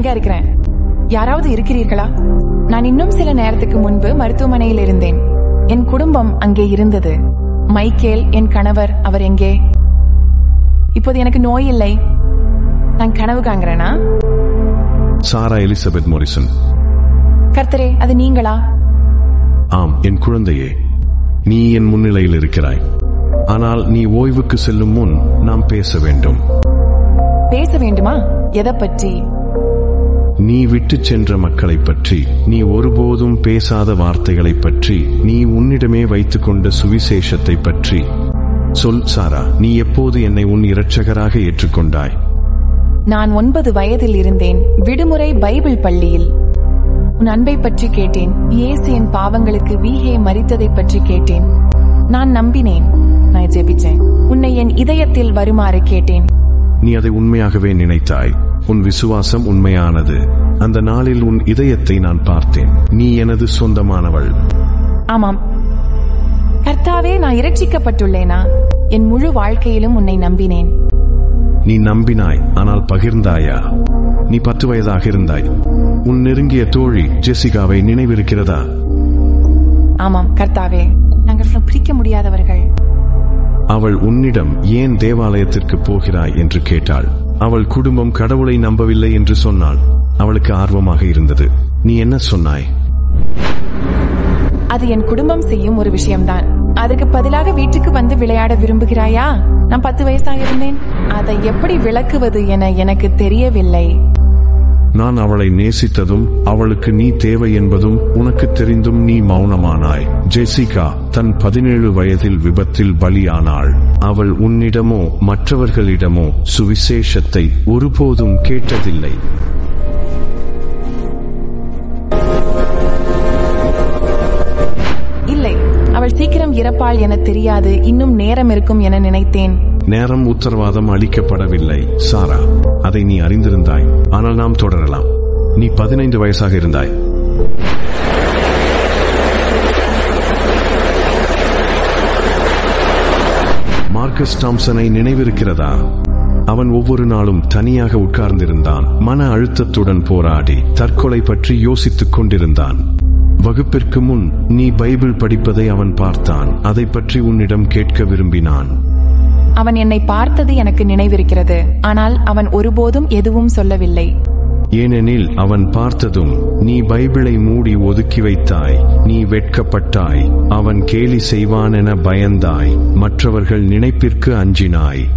இங்க இருக்கிறேன் யாராவது இருக்கிறீர்களா நான் இன்னும் சில நேரத்துக்கு முன்பு மருத்துவமனையில் இருந்தேன் என் குடும்பம் அங்கே இருந்தது மைக்கேல் என் கணவர் அவர் எங்கே இப்போது எனக்கு நோய் இல்லை நான் கனவு காண்கிறேனா சாரா எலிசபெத் மோரிசன் கர்த்தரே அது நீங்களா ஆம் என் குழந்தையே நீ என் முன்னிலையில் இருக்கிறாய் ஆனால் நீ ஓய்வுக்கு செல்லும் முன் நாம் பேச வேண்டும் பேச வேண்டுமா எதை பற்றி நீ விட்டுச் சென்ற மக்களைப் பற்றி நீ ஒருபோதும் பேசாத வார்த்தைகளைப் பற்றி நீ உன்னிடமே வைத்துக்கொண்ட சுவிசேஷத்தை பற்றி சொல் சாரா நீ எப்போது என்னை உன் இரட்சகராக ஏற்றுக்கொண்டாய் நான் ஒன்பது வயதில் இருந்தேன் விடுமுறை பைபிள் பள்ளியில் உன் அன்பை பற்றி கேட்டேன் இயேசு என் பாவங்களுக்கு வீகே மரித்ததை பற்றி கேட்டேன் நான் நம்பினேன் நான் ஜெபிச்சேன் உன்னை என் இதயத்தில் வருமாறு கேட்டேன் நீ அதை உண்மையாகவே நினைத்தாய் உன் விசுவாசம் உண்மையானது அந்த நாளில் உன் இதயத்தை நான் பார்த்தேன் நீ எனது சொந்தமானவள் ஆமாம் கர்த்தாவே நான் இரட்சிக்கப்பட்டுள்ளேனா என் முழு வாழ்க்கையிலும் உன்னை நம்பினேன் நீ நம்பினாய் ஆனால் பகிர்ந்தாயா நீ பத்து வயதாக இருந்தாய் உன் நெருங்கிய தோழி ஜெசிகாவை நினைவிருக்கிறதா ஆமாம் கர்த்தாவே நாங்கள் பிரிக்க முடியாதவர்கள் அவள் உன்னிடம் ஏன் தேவாலயத்திற்கு போகிறாய் என்று கேட்டாள் அவள் குடும்பம் கடவுளை நம்பவில்லை என்று சொன்னாள் அவளுக்கு ஆர்வமாக இருந்தது நீ என்ன சொன்னாய் அது என் குடும்பம் செய்யும் ஒரு விஷயம்தான் அதுக்கு பதிலாக வீட்டுக்கு வந்து விளையாட விரும்புகிறாயா நான் பத்து வயசாக இருந்தேன் அதை எப்படி விளக்குவது என எனக்கு தெரியவில்லை நான் அவளை நேசித்ததும் அவளுக்கு நீ தேவை என்பதும் உனக்கு தெரிந்தும் நீ மௌனமானாய் ஜெசிகா தன் பதினேழு வயதில் விபத்தில் பலியானாள் அவள் உன்னிடமோ மற்றவர்களிடமோ சுவிசேஷத்தை ஒருபோதும் கேட்டதில்லை இல்லை அவள் சீக்கிரம் இறப்பாள் என தெரியாது இன்னும் நேரம் இருக்கும் என நினைத்தேன் நேரம் உத்தரவாதம் அளிக்கப்படவில்லை சாரா அதை நீ அறிந்திருந்தாய் ஆனால் நாம் தொடரலாம் நீ பதினைந்து வயசாக இருந்தாய் மார்க்கஸ் டாம்சனை நினைவிருக்கிறதா அவன் ஒவ்வொரு நாளும் தனியாக உட்கார்ந்திருந்தான் மன அழுத்தத்துடன் போராடி தற்கொலை பற்றி யோசித்துக் கொண்டிருந்தான் வகுப்பிற்கு முன் நீ பைபிள் படிப்பதை அவன் பார்த்தான் அதை பற்றி உன்னிடம் கேட்க விரும்பினான் அவன் என்னை பார்த்தது எனக்கு நினைவிருக்கிறது ஆனால் அவன் ஒருபோதும் எதுவும் சொல்லவில்லை ஏனெனில் அவன் பார்த்ததும் நீ பைபிளை மூடி ஒதுக்கி வைத்தாய் நீ வெட்கப்பட்டாய் அவன் கேலி செய்வான் என பயந்தாய் மற்றவர்கள் நினைப்பிற்கு அஞ்சினாய்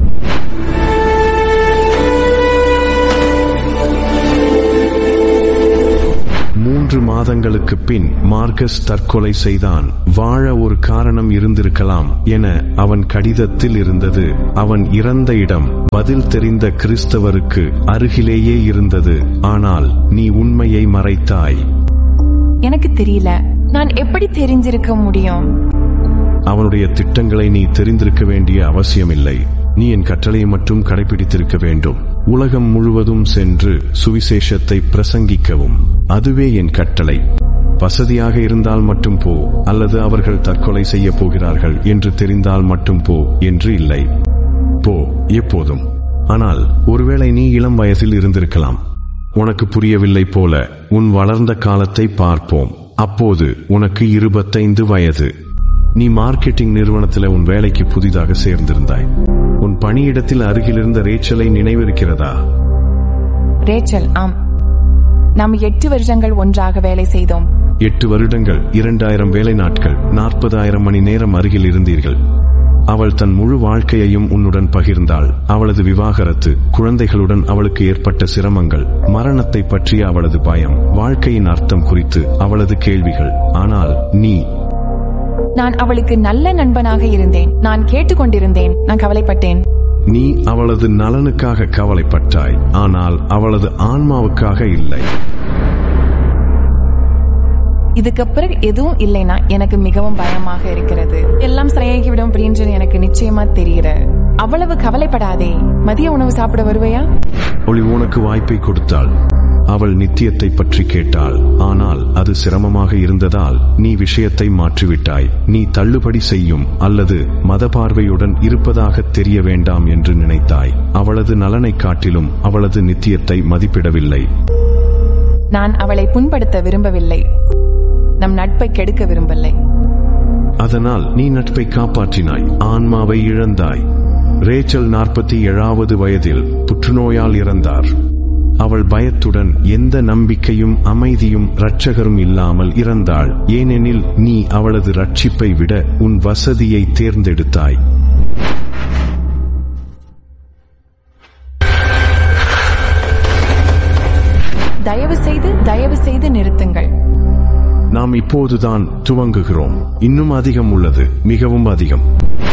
மூன்று மாதங்களுக்கு பின் மார்கஸ் தற்கொலை செய்தான் வாழ ஒரு காரணம் இருந்திருக்கலாம் என அவன் கடிதத்தில் இருந்தது அவன் இறந்த இடம் பதில் தெரிந்த கிறிஸ்தவருக்கு அருகிலேயே இருந்தது ஆனால் நீ உண்மையை மறைத்தாய் எனக்கு தெரியல நான் எப்படி தெரிஞ்சிருக்க முடியும் அவனுடைய திட்டங்களை நீ தெரிந்திருக்க வேண்டிய அவசியமில்லை நீ என் கட்டளையை மட்டும் கடைபிடித்திருக்க வேண்டும் உலகம் முழுவதும் சென்று சுவிசேஷத்தை பிரசங்கிக்கவும் அதுவே என் கட்டளை வசதியாக இருந்தால் மட்டும் போ அல்லது அவர்கள் தற்கொலை செய்ய போகிறார்கள் என்று தெரிந்தால் மட்டும் போ என்று இல்லை போ எப்போதும் ஆனால் ஒருவேளை நீ இளம் வயதில் இருந்திருக்கலாம் உனக்கு புரியவில்லை போல உன் வளர்ந்த காலத்தை பார்ப்போம் அப்போது உனக்கு இருபத்தைந்து வயது நீ மார்க்கெட்டிங் நிறுவனத்தில் உன் வேலைக்கு புதிதாக சேர்ந்திருந்தாய் உன் பணியிடத்தில் அருகிலிருந்த ரேச்சலை நினைவிருக்கிறதா ரேச்சல் ஆம் நாம் எட்டு வருஷங்கள் ஒன்றாக வேலை செய்தோம் எட்டு வருடங்கள் இரண்டாயிரம் வேலை நாட்கள் நாற்பதாயிரம் மணி நேரம் அருகில் இருந்தீர்கள் அவள் தன் முழு வாழ்க்கையையும் உன்னுடன் பகிர்ந்தாள் அவளது விவாகரத்து குழந்தைகளுடன் அவளுக்கு ஏற்பட்ட சிரமங்கள் மரணத்தை பற்றிய அவளது பயம் வாழ்க்கையின் அர்த்தம் குறித்து அவளது கேள்விகள் ஆனால் நீ நான் அவளுக்கு நல்ல நண்பனாக இருந்தேன் நான் கேட்டுக்கொண்டிருந்தேன் நான் கவலைப்பட்டேன் நீ அவளது நலனுக்காக கவலைப்பட்டாய் ஆனால் அவளது ஆன்மாவுக்காக இல்லை இதுக்கு பிறகு எதுவும் இல்லைன்னா எனக்கு மிகவும் பயமாக இருக்கிறது எல்லாம் சரியாகிவிடும் அப்படின்னு எனக்கு நிச்சயமா தெரியற அவ்வளவு கவலைப்படாதே மதிய உணவு சாப்பிட வருவையா ஒளி உனக்கு வாய்ப்பை கொடுத்தாள் அவள் நித்தியத்தை பற்றி கேட்டாள் ஆனால் அது சிரமமாக இருந்ததால் நீ விஷயத்தை மாற்றிவிட்டாய் நீ தள்ளுபடி செய்யும் அல்லது மதபார்வையுடன் இருப்பதாக தெரிய வேண்டாம் என்று நினைத்தாய் அவளது நலனைக் காட்டிலும் அவளது நித்தியத்தை மதிப்பிடவில்லை நான் அவளை புண்படுத்த விரும்பவில்லை நம் நட்பை கெடுக்க விரும்பவில்லை அதனால் நீ நட்பை காப்பாற்றினாய் ஆன்மாவை இழந்தாய் ரேச்சல் நாற்பத்தி ஏழாவது வயதில் புற்றுநோயால் இறந்தார் அவள் பயத்துடன் எந்த நம்பிக்கையும் அமைதியும் இரட்சகரும் இல்லாமல் இறந்தாள் ஏனெனில் நீ அவளது ரட்சிப்பை விட உன் வசதியை தேர்ந்தெடுத்தாய் தயவு செய்து தயவு செய்து நிறுத்துங்கள் நாம் இப்போதுதான் துவங்குகிறோம் இன்னும் அதிகம் உள்ளது மிகவும் அதிகம்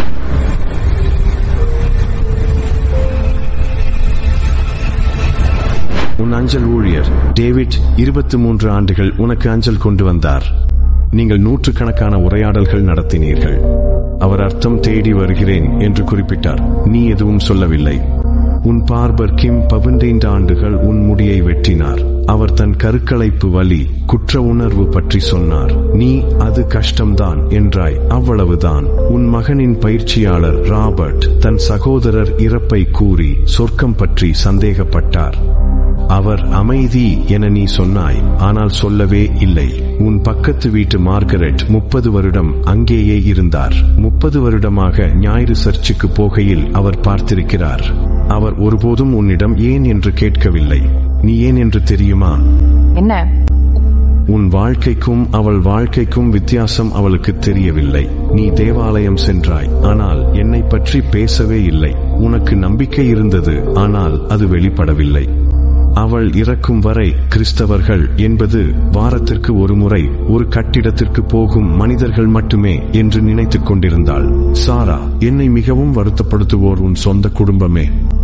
உன் அஞ்சல் ஊழியர் டேவிட் இருபத்தி மூன்று ஆண்டுகள் உனக்கு அஞ்சல் கொண்டு வந்தார் நீங்கள் நூற்றுக்கணக்கான உரையாடல்கள் நடத்தினீர்கள் அவர் அர்த்தம் தேடி வருகிறேன் என்று குறிப்பிட்டார் நீ எதுவும் சொல்லவில்லை உன் பார்பர் கிம் பதினைந்து ஆண்டுகள் உன் முடியை வெட்டினார் அவர் தன் கருக்கலைப்பு வலி குற்ற உணர்வு பற்றி சொன்னார் நீ அது கஷ்டம்தான் என்றாய் அவ்வளவுதான் உன் மகனின் பயிற்சியாளர் ராபர்ட் தன் சகோதரர் இறப்பை கூறி சொர்க்கம் பற்றி சந்தேகப்பட்டார் அவர் அமைதி என நீ சொன்னாய் ஆனால் சொல்லவே இல்லை உன் பக்கத்து வீட்டு மார்கரெட் முப்பது வருடம் அங்கேயே இருந்தார் முப்பது வருடமாக ஞாயிறு சர்ச்சுக்கு போகையில் அவர் பார்த்திருக்கிறார் அவர் ஒருபோதும் உன்னிடம் ஏன் என்று கேட்கவில்லை நீ ஏன் என்று தெரியுமா என்ன உன் வாழ்க்கைக்கும் அவள் வாழ்க்கைக்கும் வித்தியாசம் அவளுக்கு தெரியவில்லை நீ தேவாலயம் சென்றாய் ஆனால் என்னை பற்றி பேசவே இல்லை உனக்கு நம்பிக்கை இருந்தது ஆனால் அது வெளிப்படவில்லை அவள் இறக்கும் வரை கிறிஸ்தவர்கள் என்பது வாரத்திற்கு ஒரு முறை ஒரு கட்டிடத்திற்கு போகும் மனிதர்கள் மட்டுமே என்று நினைத்துக் கொண்டிருந்தாள் சாரா என்னை மிகவும் வருத்தப்படுத்துவோர் உன் சொந்த குடும்பமே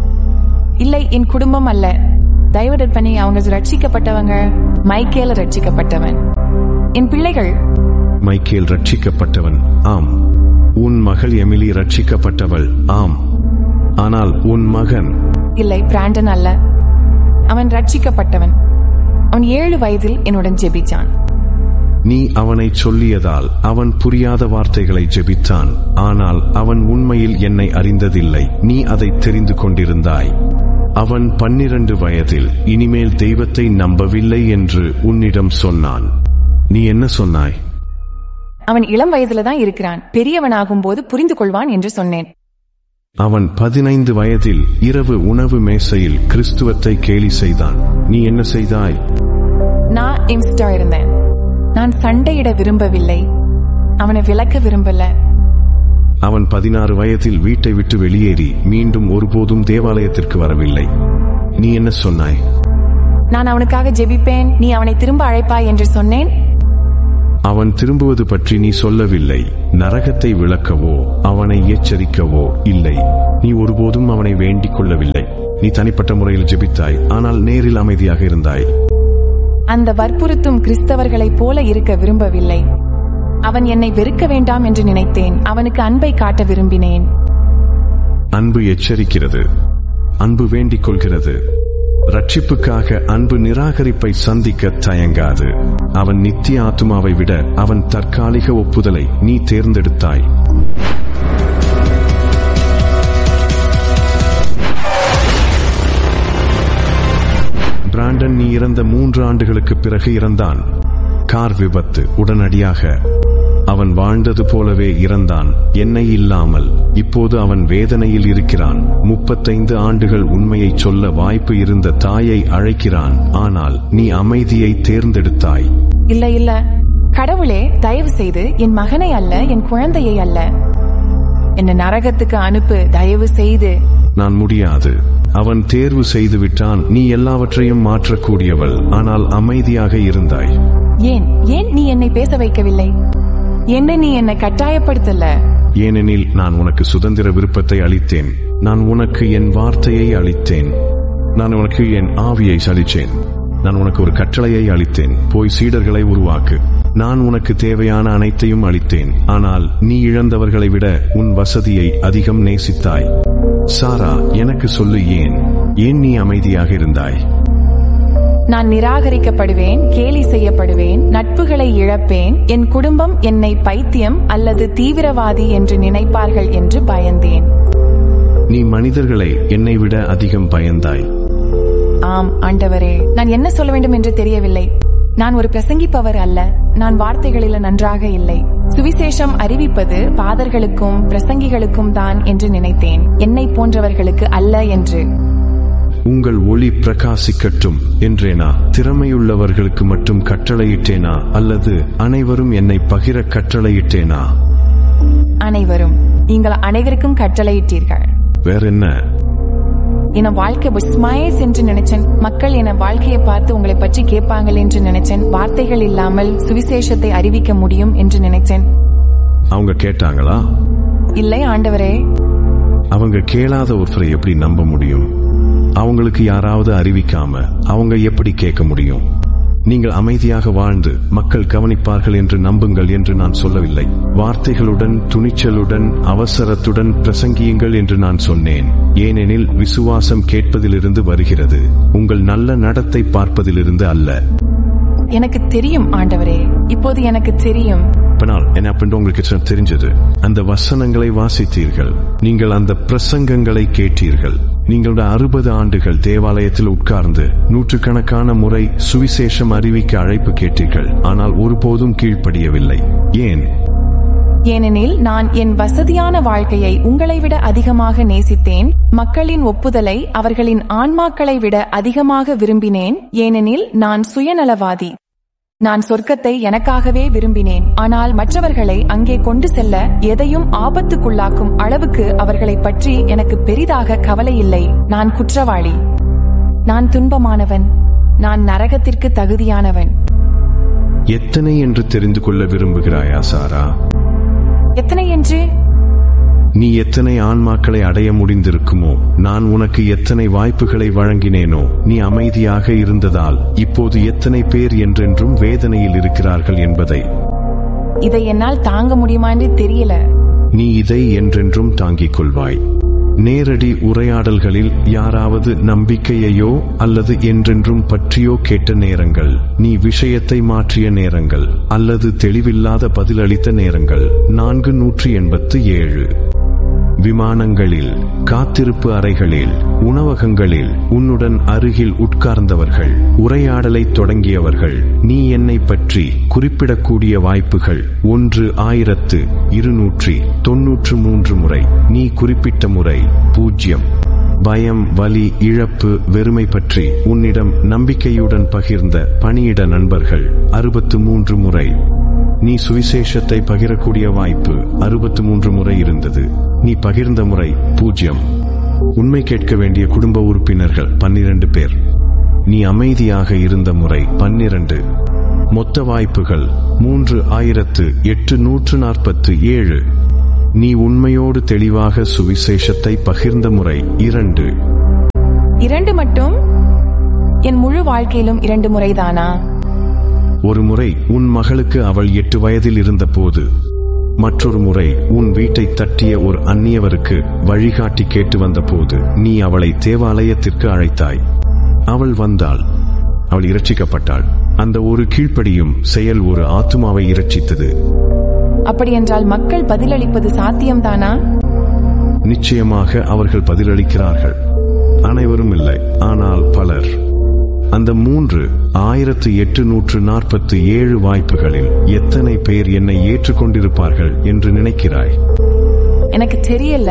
இல்லை என் குடும்பம் அல்ல தயவு பண்ணி அவங்க ரட்சிக்கப்பட்டவங்க மைக்கேல ரட்சிக்கப்பட்டவன் என் பிள்ளைகள் மைக்கேல் ரட்சிக்கப்பட்டவன் ஆம் உன் மகள் எமிலி ரட்சிக்கப்பட்டவள் ஆம் ஆனால் உன் மகன் இல்லை பிராண்டன் அல்ல அவன் ரட்சிக்கப்பட்டவன் அவன் ஏழு வயதில் என்னுடன் ஜெபிச்சான் நீ அவனை சொல்லியதால் அவன் புரியாத வார்த்தைகளை ஜெபித்தான் ஆனால் அவன் உண்மையில் என்னை அறிந்ததில்லை நீ அதை தெரிந்து கொண்டிருந்தாய் அவன் பன்னிரண்டு வயதில் இனிமேல் தெய்வத்தை நம்பவில்லை என்று உன்னிடம் சொன்னான் நீ என்ன சொன்னாய் அவன் இளம் வயதுல தான் இருக்கிறான் பெரியவனாகும் போது புரிந்து கொள்வான் என்று சொன்னேன் அவன் பதினைந்து வயதில் இரவு உணவு மேசையில் கிறிஸ்துவத்தை கேலி செய்தான் நீ என்ன செய்தாய் நான் இம்ஸ்டா இருந்தேன் நான் சண்டையிட விரும்பவில்லை அவனை விளக்க விரும்பல அவன் பதினாறு வயதில் வீட்டை விட்டு வெளியேறி மீண்டும் ஒருபோதும் தேவாலயத்திற்கு வரவில்லை நீ என்ன சொன்னாய் நான் அவனுக்காக ஜெபிப்பேன் நீ அவனை திரும்ப அழைப்பாய் என்று சொன்னேன் அவன் திரும்புவது பற்றி நீ சொல்லவில்லை நரகத்தை விளக்கவோ அவனை எச்சரிக்கவோ இல்லை நீ ஒருபோதும் அவனை வேண்டிக் கொள்ளவில்லை நீ தனிப்பட்ட முறையில் ஜெபித்தாய் ஆனால் நேரில் அமைதியாக இருந்தாய் அந்த வற்புறுத்தும் கிறிஸ்தவர்களைப் போல இருக்க விரும்பவில்லை அவன் என்னை வெறுக்க வேண்டாம் என்று நினைத்தேன் அவனுக்கு அன்பை காட்ட விரும்பினேன் அன்பு எச்சரிக்கிறது அன்பு வேண்டிக் கொள்கிறது ரட்சிப்புக்காக அன்பு நிராகரிப்பை சந்திக்க தயங்காது அவன் நித்திய ஆத்துமாவை விட அவன் தற்காலிக ஒப்புதலை நீ தேர்ந்தெடுத்தாய் பிராண்டன் நீ இறந்த மூன்று ஆண்டுகளுக்கு பிறகு இறந்தான் கார் விபத்து உடனடியாக அவன் வாழ்ந்தது போலவே இறந்தான் என்னை இல்லாமல் இப்போது அவன் வேதனையில் இருக்கிறான் முப்பத்தைந்து ஆண்டுகள் உண்மையை சொல்ல வாய்ப்பு இருந்த தாயை அழைக்கிறான் ஆனால் நீ அமைதியை தேர்ந்தெடுத்தாய் இல்ல இல்ல கடவுளே தயவு செய்து என் மகனை அல்ல என் குழந்தையை அல்ல என்ன நரகத்துக்கு அனுப்பு தயவு செய்து நான் முடியாது அவன் தேர்வு செய்து விட்டான் நீ எல்லாவற்றையும் மாற்றக்கூடியவள் ஆனால் அமைதியாக இருந்தாய் ஏன் ஏன் நீ என்னை பேச வைக்கவில்லை என்ன நீ என்னை கட்டாயப்படுத்தல ஏனெனில் நான் உனக்கு சுதந்திர விருப்பத்தை அளித்தேன் நான் உனக்கு என் வார்த்தையை அளித்தேன் நான் உனக்கு என் ஆவியை சலிச்சேன் நான் உனக்கு ஒரு கட்டளையை அளித்தேன் போய் சீடர்களை உருவாக்கு நான் உனக்கு தேவையான அனைத்தையும் அளித்தேன் ஆனால் நீ இழந்தவர்களை விட உன் வசதியை அதிகம் நேசித்தாய் சாரா எனக்கு சொல்லு ஏன் ஏன் நீ அமைதியாக இருந்தாய் நான் நிராகரிக்கப்படுவேன் கேலி செய்யப்படுவேன் நட்புகளை இழப்பேன் என் குடும்பம் என்னை பைத்தியம் அல்லது தீவிரவாதி என்று நினைப்பார்கள் என்று பயந்தேன் நீ மனிதர்களை என்னை விட அதிகம் பயந்தாய் ஆம் ஆண்டவரே நான் என்ன சொல்ல வேண்டும் என்று தெரியவில்லை நான் ஒரு பிரசங்கிப்பவர் அல்ல நான் வார்த்தைகளில் நன்றாக இல்லை சுவிசேஷம் அறிவிப்பது பாதர்களுக்கும் பிரசங்கிகளுக்கும் தான் என்று நினைத்தேன் என்னை போன்றவர்களுக்கு அல்ல என்று உங்கள் ஒளி பிரகாசிக்கட்டும் என்றேனா திறமையுள்ளவர்களுக்கு மட்டும் கட்டளையிட்டேனா அல்லது அனைவரும் என்னை பகிர கட்டளையிட்டேனா அனைவரும் நீங்கள் அனைவருக்கும் கட்டளையிட்டீர்கள் வேற என்ன என வாழ்க்கை ஸ்மைஸ் என்று நினைச்சேன் மக்கள் என வாழ்க்கையை பார்த்து உங்களை பற்றி கேட்பாங்கள் என்று நினைச்சேன் வார்த்தைகள் இல்லாமல் சுவிசேஷத்தை அறிவிக்க முடியும் என்று நினைச்சேன் அவங்க கேட்டாங்களா இல்லை ஆண்டவரே அவங்க கேளாத ஒருத்தரை எப்படி நம்ப முடியும் அவங்களுக்கு யாராவது அறிவிக்காம அவங்க எப்படி கேட்க முடியும் நீங்கள் அமைதியாக வாழ்ந்து மக்கள் கவனிப்பார்கள் என்று நம்புங்கள் என்று நான் சொல்லவில்லை வார்த்தைகளுடன் துணிச்சலுடன் அவசரத்துடன் பிரசங்கியுங்கள் என்று நான் சொன்னேன் ஏனெனில் விசுவாசம் கேட்பதிலிருந்து வருகிறது உங்கள் நல்ல நடத்தை பார்ப்பதிலிருந்து அல்ல எனக்கு தெரியும் ஆண்டவரே இப்போது எனக்கு தெரியும் பின்னால் என்ன அப்படின்னு உங்களுக்கு சொ- தெரிஞ்சது அந்த வசனங்களை வாசித்தீர்கள் நீங்கள் அந்த பிரசங்கங்களை கேட்டீர்கள் நீங்களுடைய அறுபது ஆண்டுகள் தேவாலயத்தில் உட்கார்ந்து நூற்றுக்கணக்கான முறை சுவிசேஷம் அறிவிக்க அழைப்பு கேட்டீர்கள் ஆனால் ஒருபோதும் கீழ்ப்படியவில்லை ஏன் ஏனெனில் நான் என் வசதியான வாழ்க்கையை உங்களை விட அதிகமாக நேசித்தேன் மக்களின் ஒப்புதலை அவர்களின் ஆன்மாக்களை விட அதிகமாக விரும்பினேன் ஏனெனில் நான் சுயநலவாதி நான் சொர்க்கத்தை எனக்காகவே விரும்பினேன் ஆனால் மற்றவர்களை அங்கே கொண்டு செல்ல எதையும் ஆபத்துக்குள்ளாக்கும் அளவுக்கு அவர்களை பற்றி எனக்கு பெரிதாக கவலை இல்லை நான் குற்றவாளி நான் துன்பமானவன் நான் நரகத்திற்கு தகுதியானவன் எத்தனை என்று தெரிந்து கொள்ள விரும்புகிறாயா சாரா எத்தனை என்று நீ எத்தனை ஆன்மாக்களை அடைய முடிந்திருக்குமோ நான் உனக்கு எத்தனை வாய்ப்புகளை வழங்கினேனோ நீ அமைதியாக இருந்ததால் இப்போது எத்தனை பேர் என்றென்றும் வேதனையில் இருக்கிறார்கள் என்பதை இதை என்னால் தாங்க முடியுமா என்று தெரியல நீ இதை என்றென்றும் தாங்கிக் கொள்வாய் நேரடி உரையாடல்களில் யாராவது நம்பிக்கையையோ அல்லது என்றென்றும் பற்றியோ கேட்ட நேரங்கள் நீ விஷயத்தை மாற்றிய நேரங்கள் அல்லது தெளிவில்லாத பதிலளித்த நேரங்கள் நான்கு நூற்றி எண்பத்து ஏழு விமானங்களில் காத்திருப்பு அறைகளில் உணவகங்களில் உன்னுடன் அருகில் உட்கார்ந்தவர்கள் உரையாடலைத் தொடங்கியவர்கள் நீ என்னை பற்றி குறிப்பிடக்கூடிய வாய்ப்புகள் ஒன்று ஆயிரத்து இருநூற்றி தொன்னூற்று மூன்று முறை நீ குறிப்பிட்ட முறை பூஜ்யம் பயம் வலி இழப்பு வெறுமை பற்றி உன்னிடம் நம்பிக்கையுடன் பகிர்ந்த பணியிட நண்பர்கள் அறுபத்து மூன்று முறை நீ சுவிசேஷத்தை பகிரக்கூடிய வாய்ப்பு அறுபத்து மூன்று முறை இருந்தது நீ பகிர்ந்த முறை பூஜ்யம் உண்மை கேட்க வேண்டிய குடும்ப உறுப்பினர்கள் பன்னிரண்டு பேர் நீ அமைதியாக இருந்த முறை பன்னிரண்டு மொத்த வாய்ப்புகள் மூன்று ஆயிரத்து எட்டு நூற்று நாற்பத்து ஏழு நீ உண்மையோடு தெளிவாக சுவிசேஷத்தை பகிர்ந்த முறை இரண்டு இரண்டு மட்டும் என் முழு வாழ்க்கையிலும் இரண்டு முறைதானா ஒரு முறை உன் மகளுக்கு அவள் எட்டு வயதில் இருந்தபோது மற்றொரு முறை உன் வீட்டை தட்டிய ஒரு அந்நியவருக்கு வழிகாட்டி கேட்டு வந்தபோது நீ அவளை தேவாலயத்திற்கு அழைத்தாய் அவள் வந்தாள் அவள் இரட்சிக்கப்பட்டாள் அந்த ஒரு கீழ்ப்படியும் செயல் ஒரு ஆத்துமாவை இரட்சித்தது அப்படியென்றால் மக்கள் பதிலளிப்பது சாத்தியம்தானா நிச்சயமாக அவர்கள் பதிலளிக்கிறார்கள் அனைவரும் இல்லை ஆனால் பலர் அந்த மூன்று ஆயிரத்து எட்டு நூற்று நாற்பத்து ஏழு வாய்ப்புகளில் எத்தனை பேர் என்னை ஏற்றுக்கொண்டிருப்பார்கள் என்று நினைக்கிறாய் எனக்கு தெரியல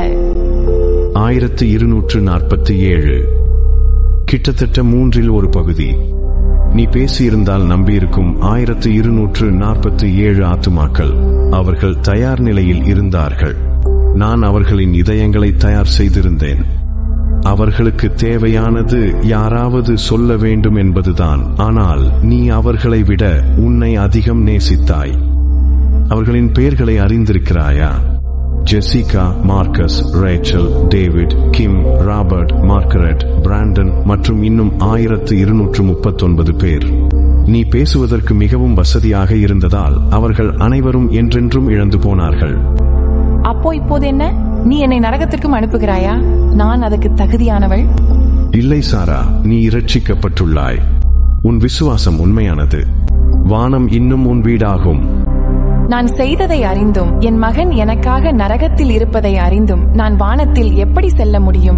ஆயிரத்து இருநூற்று நாற்பத்தி ஏழு கிட்டத்தட்ட மூன்றில் ஒரு பகுதி நீ பேசியிருந்தால் நம்பியிருக்கும் ஆயிரத்து இருநூற்று நாற்பத்தி ஏழு ஆத்துமாக்கள் அவர்கள் தயார் நிலையில் இருந்தார்கள் நான் அவர்களின் இதயங்களை தயார் செய்திருந்தேன் அவர்களுக்கு தேவையானது யாராவது சொல்ல வேண்டும் என்பதுதான் ஆனால் நீ அவர்களை விட உன்னை அதிகம் நேசித்தாய் அவர்களின் பெயர்களை அறிந்திருக்கிறாயா Jessica Marcus Rachel David Kim Robert Margaret Brandon மற்றும் இன்னும் ஆயிரத்து இருநூற்று முப்பத்தொன்பது பேர் நீ பேசுவதற்கு மிகவும் வசதியாக இருந்ததால் அவர்கள் அனைவரும் என்றென்றும் இழந்து போனார்கள் அப்போ இப்போது என்ன நீ என்னை நரகத்திற்கும் அனுப்புகிறாயா நான் அதுக்கு தகுதியானவள் இல்லை சாரா நீ இரட்சிக்கப்பட்டுள்ளாய் உன் விசுவாசம் உண்மையானது வானம் இன்னும் உன் வீடாகும் நான் செய்ததை அறிந்தும் என் மகன் எனக்காக நரகத்தில் இருப்பதை அறிந்தும் நான் வானத்தில் எப்படி செல்ல முடியும்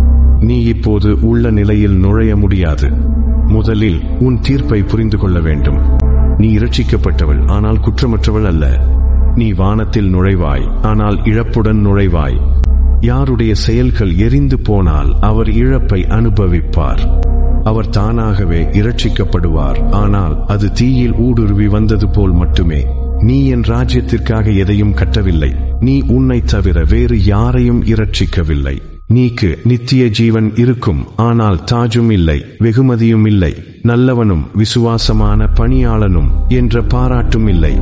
நீ இப்போது உள்ள நிலையில் நுழைய முடியாது முதலில் உன் தீர்ப்பை புரிந்து கொள்ள வேண்டும் நீ இரட்சிக்கப்பட்டவள் ஆனால் குற்றமற்றவள் அல்ல நீ வானத்தில் நுழைவாய் ஆனால் இழப்புடன் நுழைவாய் யாருடைய செயல்கள் எரிந்து போனால் அவர் இழப்பை அனுபவிப்பார் அவர் தானாகவே இரட்சிக்கப்படுவார் ஆனால் அது தீயில் ஊடுருவி வந்தது போல் மட்டுமே நீ என் ராஜ்யத்திற்காக எதையும் கட்டவில்லை நீ உன்னை தவிர வேறு யாரையும் இரட்சிக்கவில்லை நீக்கு நித்திய ஜீவன் இருக்கும் ஆனால் தாஜும் இல்லை வெகுமதியும் இல்லை நல்லவனும் விசுவாசமான பணியாளனும் என்ற பாராட்டும் இல்லை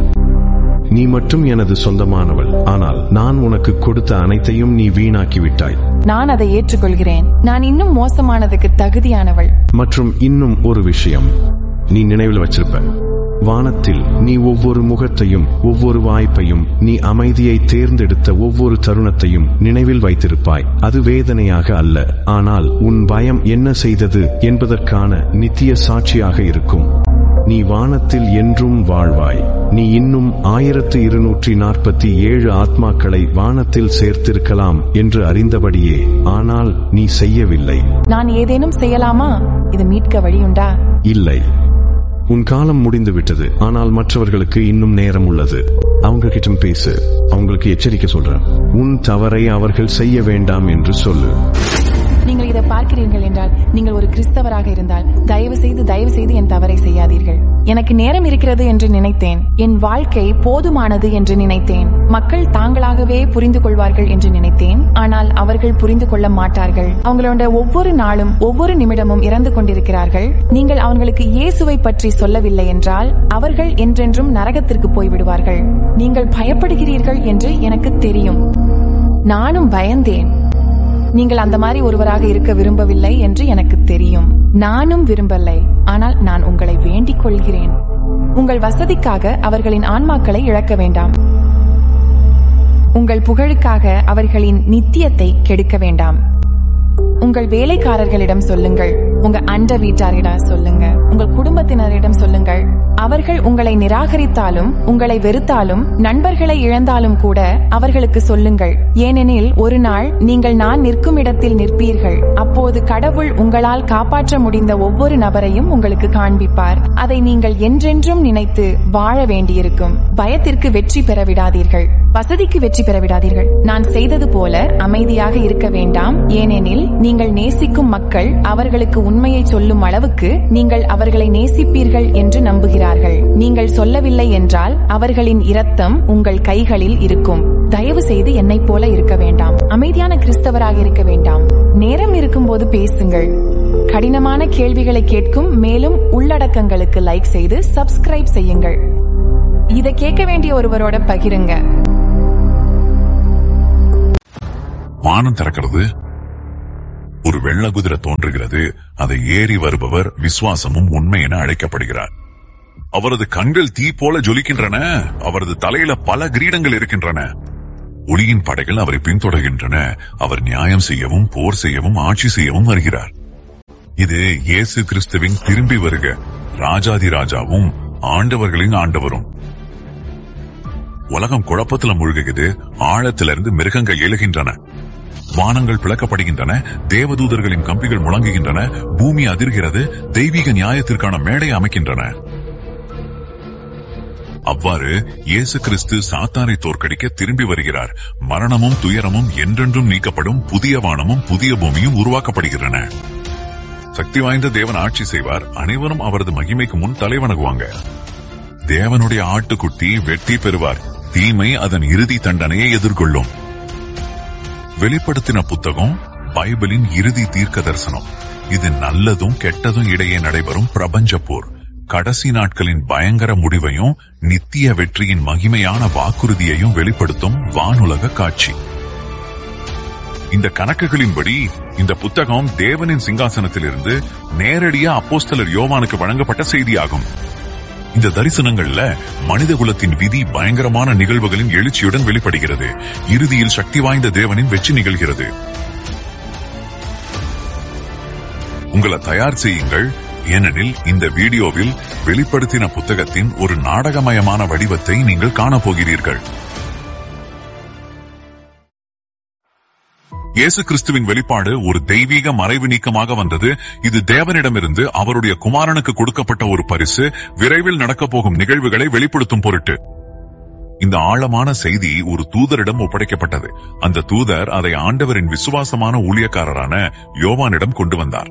நீ மட்டும் எனது சொந்தமானவள் ஆனால் நான் உனக்கு கொடுத்த அனைத்தையும் நீ வீணாக்கிவிட்டாய் நான் அதை ஏற்றுக்கொள்கிறேன் நான் இன்னும் மோசமானதுக்கு தகுதியானவள் மற்றும் இன்னும் ஒரு விஷயம் நீ நினைவில் வச்சிருப்ப வானத்தில் நீ ஒவ்வொரு முகத்தையும் ஒவ்வொரு வாய்ப்பையும் நீ அமைதியை தேர்ந்தெடுத்த ஒவ்வொரு தருணத்தையும் நினைவில் வைத்திருப்பாய் அது வேதனையாக அல்ல ஆனால் உன் பயம் என்ன செய்தது என்பதற்கான நித்திய சாட்சியாக இருக்கும் நீ வானத்தில் என்றும் வாழ்வாய் நீ இன்னும் ஆயிரத்து இருநூற்றி நாற்பத்தி ஏழு ஆத்மாக்களை வானத்தில் சேர்த்திருக்கலாம் என்று அறிந்தபடியே ஆனால் நீ செய்யவில்லை நான் ஏதேனும் செய்யலாமா இது மீட்க வழியுண்டா இல்லை உன் காலம் முடிந்து விட்டது ஆனால் மற்றவர்களுக்கு இன்னும் நேரம் உள்ளது அவங்க கிட்ட பேசு அவங்களுக்கு எச்சரிக்கை சொல்றேன் உன் தவறை அவர்கள் செய்ய வேண்டாம் என்று சொல்லு நீங்கள் இதை பார்க்கிறீர்கள் என்றால் நீங்கள் ஒரு கிறிஸ்தவராக இருந்தால் தயவு செய்து தயவு செய்து என் தவறை செய்யாதீர்கள் எனக்கு நேரம் இருக்கிறது என்று நினைத்தேன் என் வாழ்க்கை போதுமானது என்று நினைத்தேன் மக்கள் தாங்களாகவே புரிந்து கொள்வார்கள் என்று நினைத்தேன் ஆனால் அவர்கள் புரிந்து கொள்ள மாட்டார்கள் அவங்களோட ஒவ்வொரு நாளும் ஒவ்வொரு நிமிடமும் இறந்து கொண்டிருக்கிறார்கள் நீங்கள் அவர்களுக்கு இயேசுவை பற்றி சொல்லவில்லை என்றால் அவர்கள் என்றென்றும் நரகத்திற்கு போய்விடுவார்கள் நீங்கள் பயப்படுகிறீர்கள் என்று எனக்கு தெரியும் நானும் பயந்தேன் நீங்கள் அந்த மாதிரி ஒருவராக இருக்க விரும்பவில்லை என்று எனக்கு தெரியும் நானும் விரும்பலை ஆனால் நான் உங்களை வேண்டிக் கொள்கிறேன் உங்கள் வசதிக்காக அவர்களின் ஆன்மாக்களை இழக்க வேண்டாம் உங்கள் புகழுக்காக அவர்களின் நித்தியத்தை கெடுக்க வேண்டாம் உங்கள் வேலைக்காரர்களிடம் சொல்லுங்கள் உங்க அண்ட வீட்டாரிடம் சொல்லுங்க உங்கள் குடும்பத்தினரிடம் சொல்லுங்கள் அவர்கள் உங்களை நிராகரித்தாலும் உங்களை வெறுத்தாலும் நண்பர்களை இழந்தாலும் கூட அவர்களுக்கு சொல்லுங்கள் ஏனெனில் ஒரு நாள் நீங்கள் நான் நிற்கும் இடத்தில் நிற்பீர்கள் அப்போது கடவுள் உங்களால் காப்பாற்ற முடிந்த ஒவ்வொரு நபரையும் உங்களுக்கு காண்பிப்பார் அதை நீங்கள் என்றென்றும் நினைத்து வாழ வேண்டியிருக்கும் பயத்திற்கு வெற்றி பெற விடாதீர்கள் வசதிக்கு வெற்றி பெற விடாதீர்கள் நான் செய்தது போல அமைதியாக இருக்க வேண்டாம் ஏனெனில் நீங்கள் நேசிக்கும் மக்கள் அவர்களுக்கு உண்மையை சொல்லும் அளவுக்கு நீங்கள் அவர்களை நேசிப்பீர்கள் என்று நம்புகிறார்கள் நீங்கள் சொல்லவில்லை என்றால் அவர்களின் இரத்தம் உங்கள் கைகளில் இருக்கும் தயவு செய்து என்னைப் போல இருக்க வேண்டாம் அமைதியான கிறிஸ்தவராக இருக்க வேண்டாம் நேரம் இருக்கும்போது பேசுங்கள் கடினமான கேள்விகளை கேட்கும் மேலும் உள்ளடக்கங்களுக்கு லைக் செய்து சப்ஸ்கிரைப் செய்யுங்கள் இதை கேட்க வேண்டிய ஒருவரோட பகிருங்க வானம் திறக்கிறது ஒரு வெள்ள குதிரை தோன்றுகிறது அதை ஏறி வருபவர் விசுவாசமும் உண்மை என அழைக்கப்படுகிறார் அவரது கண்கள் தீ போல ஜொலிக்கின்றன அவரது தலையில பல கிரீடங்கள் இருக்கின்றன ஒளியின் படைகள் அவரை பின்தொடர்கின்றன அவர் நியாயம் செய்யவும் போர் செய்யவும் ஆட்சி செய்யவும் வருகிறார் இது இயேசு கிறிஸ்துவின் திரும்பி வருக ராஜாதி ராஜாவும் ஆண்டவர்களின் ஆண்டவரும் உலகம் குழப்பத்துல மூழ்குகிறது ஆழத்திலிருந்து மிருகங்கள் எழுகின்றன வானங்கள் பிளக்கப்படுகின்றன தேவதூதர்களின் கம்பிகள் முழங்குகின்றன பூமி அதிர்கிறது தெய்வீக நியாயத்திற்கான மேடை அமைக்கின்றன அவ்வாறு இயேசு கிறிஸ்து சாத்தானை தோற்கடிக்க திரும்பி வருகிறார் மரணமும் துயரமும் என்றென்றும் நீக்கப்படும் புதிய வானமும் புதிய பூமியும் உருவாக்கப்படுகின்றன சக்தி வாய்ந்த தேவன் ஆட்சி செய்வார் அனைவரும் அவரது மகிமைக்கு முன் தலைவணங்குவாங்க தேவனுடைய ஆட்டுக்குட்டி வெற்றி பெறுவார் தீமை அதன் இறுதி தண்டனையை எதிர்கொள்ளும் வெளிப்படுத்தின புத்தகம் பைபிளின் இறுதி தீர்க்க தரிசனம் இது நல்லதும் கெட்டதும் இடையே நடைபெறும் பிரபஞ்ச போர் கடைசி நாட்களின் பயங்கர முடிவையும் நித்திய வெற்றியின் மகிமையான வாக்குறுதியையும் வெளிப்படுத்தும் வானுலக காட்சி இந்த கணக்குகளின்படி இந்த புத்தகம் தேவனின் சிங்காசனத்திலிருந்து நேரடியா அப்போஸ்தலர் யோவானுக்கு வழங்கப்பட்ட செய்தியாகும் இந்த தரிசனங்கள்ல மனித குலத்தின் விதி பயங்கரமான நிகழ்வுகளின் எழுச்சியுடன் வெளிப்படுகிறது இறுதியில் சக்தி வாய்ந்த தேவனின் வெற்றி நிகழ்கிறது உங்களை தயார் செய்யுங்கள் ஏனெனில் இந்த வீடியோவில் வெளிப்படுத்தின புத்தகத்தின் ஒரு நாடகமயமான வடிவத்தை நீங்கள் காணப்போகிறீர்கள் இயேசு கிறிஸ்துவின் வெளிப்பாடு ஒரு தெய்வீக மறைவு நீக்கமாக வந்தது இது தேவனிடமிருந்து அவருடைய குமாரனுக்கு கொடுக்கப்பட்ட ஒரு பரிசு விரைவில் நடக்கப் போகும் நிகழ்வுகளை வெளிப்படுத்தும் பொருட்டு இந்த ஆழமான செய்தி ஒரு தூதரிடம் ஒப்படைக்கப்பட்டது அந்த தூதர் அதை ஆண்டவரின் விசுவாசமான ஊழியக்காரரான யோவானிடம் கொண்டு வந்தார்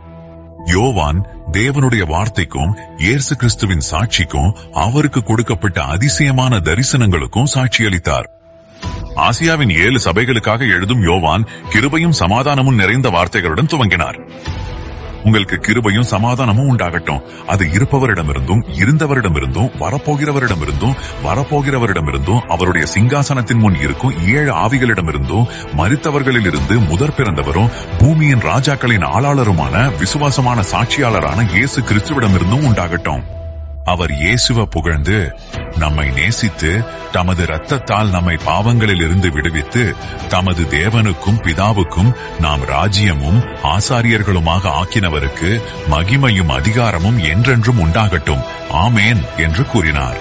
யோவான் தேவனுடைய வார்த்தைக்கும் இயேசு கிறிஸ்துவின் சாட்சிக்கும் அவருக்கு கொடுக்கப்பட்ட அதிசயமான தரிசனங்களுக்கும் சாட்சியளித்தார் ஆசியாவின் ஏழு சபைகளுக்காக எழுதும் யோவான் கிருபையும் சமாதானமும் நிறைந்த வார்த்தைகளுடன் துவங்கினார் உங்களுக்கு கிருபையும் சமாதானமும் உண்டாகட்டும் அது இருப்பவரிடமிருந்தும் இருந்தவரிடமிருந்தும் வரப்போகிறவரிடமிருந்தும் வரப்போகிறவரிடமிருந்தும் அவருடைய சிங்காசனத்தின் முன் இருக்கும் ஏழு ஆவிகளிடமிருந்தும் மரித்தவர்களிலிருந்து முதற் பிறந்தவரும் பூமியின் ராஜாக்களின் ஆளாளருமான விசுவாசமான சாட்சியாளரான இயேசு கிறிஸ்துவிடமிருந்தும் உண்டாகட்டும் அவர் இயேசுவ புகழ்ந்து நம்மை நேசித்து தமது இரத்தத்தால் நம்மை பாவங்களில் இருந்து விடுவித்து தமது தேவனுக்கும் பிதாவுக்கும் நாம் ராஜ்யமும் ஆசாரியர்களுமாக ஆக்கினவருக்கு மகிமையும் அதிகாரமும் என்றென்றும் உண்டாகட்டும் ஆமேன் என்று கூறினார்